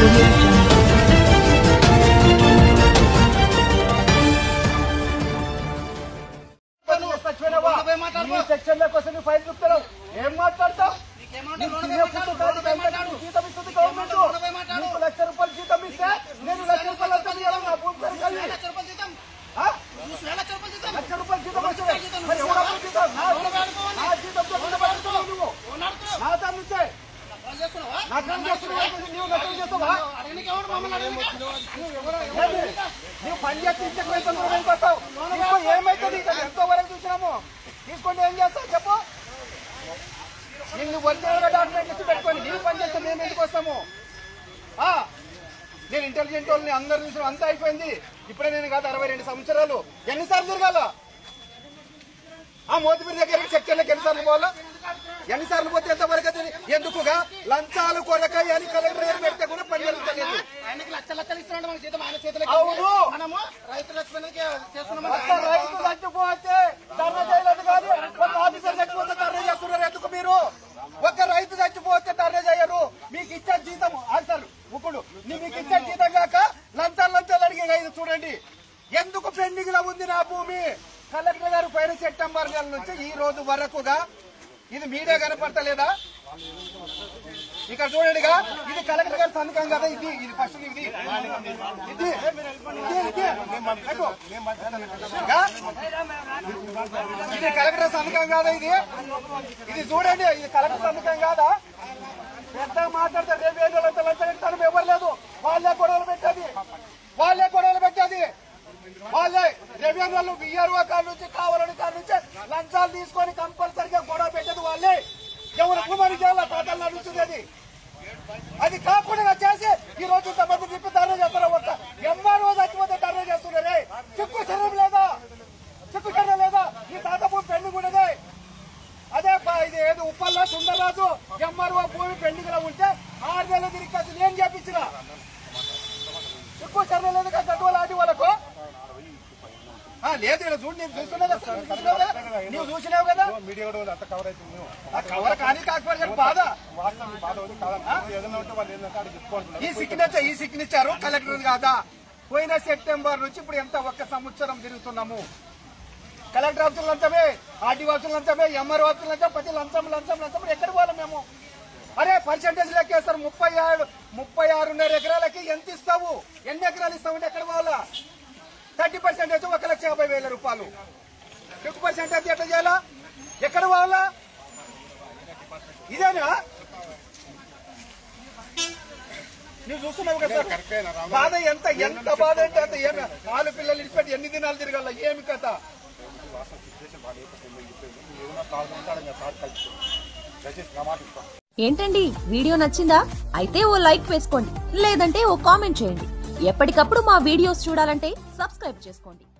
audio jungle. ఈ section లో కోసం ఫైల్ చూపుతావు ఏం మాట్లాడతావు నీకు తినే ఫుడ్ కాదు, గంటకి జీతం ఇస్తుంది గవర్నమెంట్ నీకు లక్ష రూపాయలు జీతం ఇస్తే నేను లక్ష రూపాయలు అంతా ఇవ్వాలి నా భూమి పెరగాలి ఆ? లక్ష రూపాయలు జీతం వస్తుంది మరి ఎవరు అప్పు జీతం నా- నా జీతంతో నువ్వు బతుకుతున్నావు నువ్వు నా దాని నుంచే నా దాని చేస్తున్నావు నువ్వు నష్టం చేస్తావా ఏంది? నువ్వు పని చేసి ఇంటికి పైసలు నువ్వు ఏం కొడతావు తీసుకో ఏమైతుంది ఇక్కడ ఎంతో వరకు చూసినాము తీసుకొని ఏం చేస్తావు చెప్పు నిన్ను ఒరిజినల్ గా డాక్యుమెంట్ ఇచ్చి పెట్టుకొని నీవు పని చేస్తే మేము ఎందుకు వస్తాము ఆ, నేను ఇంటెలిజెంట్ వాళ్ళని అందరు చూసిన అంతా అయిపోయింది ఇప్పుడే నేను కాదు అరవై రెండు సంవత్సరాలు ఎన్నిసార్లు తిరగాల ఆ మోతిపూరి దగ్గరికి సెక్టర్లకు ఎన్నిసార్లు పోవాలా ఎన్నిసార్లు పోతే ఎంతవరకు అవుతుంది? ఎందుకుగా లంచాలు కొరకాయ అని కలెక్టర్ గారు పెడితే కూడా పని జరుగుతలేదు ఆయనకి లక్ష లక్షలు ఇస్తున్నాడు మన జీతం ఆయన చేతులకి అవును మనము రైతు లక్ష్మణ్కి చేస్తున్నాం ఒక్క రైతు చచ్చిపోతే ధర్నా చేయలేదు కానీ ఒక ఆఫీసర్ చచ్చిపోతే ధర్నా చేస్తున్నారు ఎందుకు మీరు ఒక రైతు చచ్చిపోతే ధర్నా చేయరు మీకు ఇచ్చే జీతం ఆన్సర్ ఇప్పుడు నీ- మీకు ఇచ్చే జీతం కాక లంచాలు లంచాలు అడిగే ఇది చూడండి ఎందుకు పెండింగ్ లో ఉంది నా భూమి కలెక్టర్ గారు పైన సెప్టెంబర్ నెల నుంచి ఈ రోజు వరకుగా ఇది మీడియా కనపడతలేదా ఇక్కడ చూడండిగా ఇది కలెక్టర్ గారి సంతకం కదా ఇది ఇది ఫస్ట్ ఇది ఇది ఇది ఇది అటు. ఇంకా? ఇది కలెక్టర్ సంతకం కాదా ఇది ఇది చూడండి ఇది కలెక్టర్ సంతకం కాదా పెద్దగా మాట్లాడితే రేపు ఏడు వాళ్ళంతా లంచం ఎవరు లేదు వాళ్ళే గొడవలు పెట్టేది వాళ్ళే గొడవలు పెట్టేది వాళ్ళే రెవెన్యూ వాళ్ళు విఆర్ఓ కాడ నుంచి కావాలని కాడ నుంచి లంచాలు తీసుకొని కంపల్సరిగా గొడవ పెట్టేది వాళ్ళే ఎవరు భూమని చేయాలి తాతలు నడుచుకునేది అది కాకుండా చేసి ఈ రోజు ఇంతమంది తిప్పి ధర్నా చేస్తారు ఒక్క ఎంఆర్ఓ చచ్చిపోతే ధర్నా చేస్తున్నారే చిక్కు శరీరం లేదా చిక్కు శరీరం లేదా ఈ తాత భూమి పెండింగ్ ఉన్నదే అదే ప- ఇది ఏది ఉప్పల్లో సుందరరాజు ఎంఆర్ఓ భూమి పెండింగ్ లో ఉంటే ఆరు నెలలు తిరిగి వచ్చి నేను చేపించిన చిక్కు శరీరం లేదు కదా గడ్డవాళ్ళు ఆడి వాళ్ళకు ఆ, లేదు ఇలా చూడు నేను చూస్తున్నావు కదా చూస్తున్నావు కదా? నువ్వు చూసినావు కదా మీడియా కూడా అంత కవర్ అవుతుంది మేము ఆ కవర్ కానీ కాకపోతే చెప్పు బాధ వాస్తవం బాధ ఉంది కాదంటే ఏదైనా ఉంటే వాళ్ళు ఏంటంటే అక్కడ చెప్పుకుంటున్నారు ఈ సిగ్నేచర్ ఈ సిగ్నేచర్ కలెక్టర్ కాదా పోయిన సెప్టెంబర్ నుంచి ఇప్పుడు ఎంత ఒక్క సంవత్సరం తిరుగుతున్నాము కలెక్టర్ ఆఫీసులు లంచమే ఆర్డీ ఆఫీసులు లంచమే ఎంఆర్ ఆఫీసులు లంచం ప్రతి లంచం లంచం లంచం ఎక్కడ పోవాలి మేము అరే పర్సెంటేజ్ లెక్కేస్తారు ముప్పై ఆరు ముప్పై ఆరున్నర ఎకరాలకి ఎంత ఇస్తావు ఎన్ని ఎకరాలు ఇస్తావు ఎక్కడ పోవాలా థర్టీ పర్సెంటేజ్ ఒక లక్ష యాభై వేల రూపాయలు ఫిఫ్టీ పర్సెంటేజ్ ఎట్లా చేయాలా ఎక్కడ పోవాలా ఇదేనా నువ్వు చూస్తున్నావు కదా సార్? బాధ ఎంత ఎంత బాధ అంటే అంత ఏమి నాలుగు పిల్లలు ఇడిచిపెట్టి ఎన్ని దినాలు తిరగాల ఏమి కథ ఏదైనా కావాలంటే అక్కడ సార్ కలిసి దయచేసి నా మాట ఇస్తాను ఏంటండి వీడియో నచ్చిందా అయితే ఓ లైక్ వేసుకోండి లేదంటే ఓ కామెంట్ చేయండి ఎప్పటికప్పుడు మా వీడియోస్ చూడాలంటే సబ్స్క్రైబ్ చేసుకోండి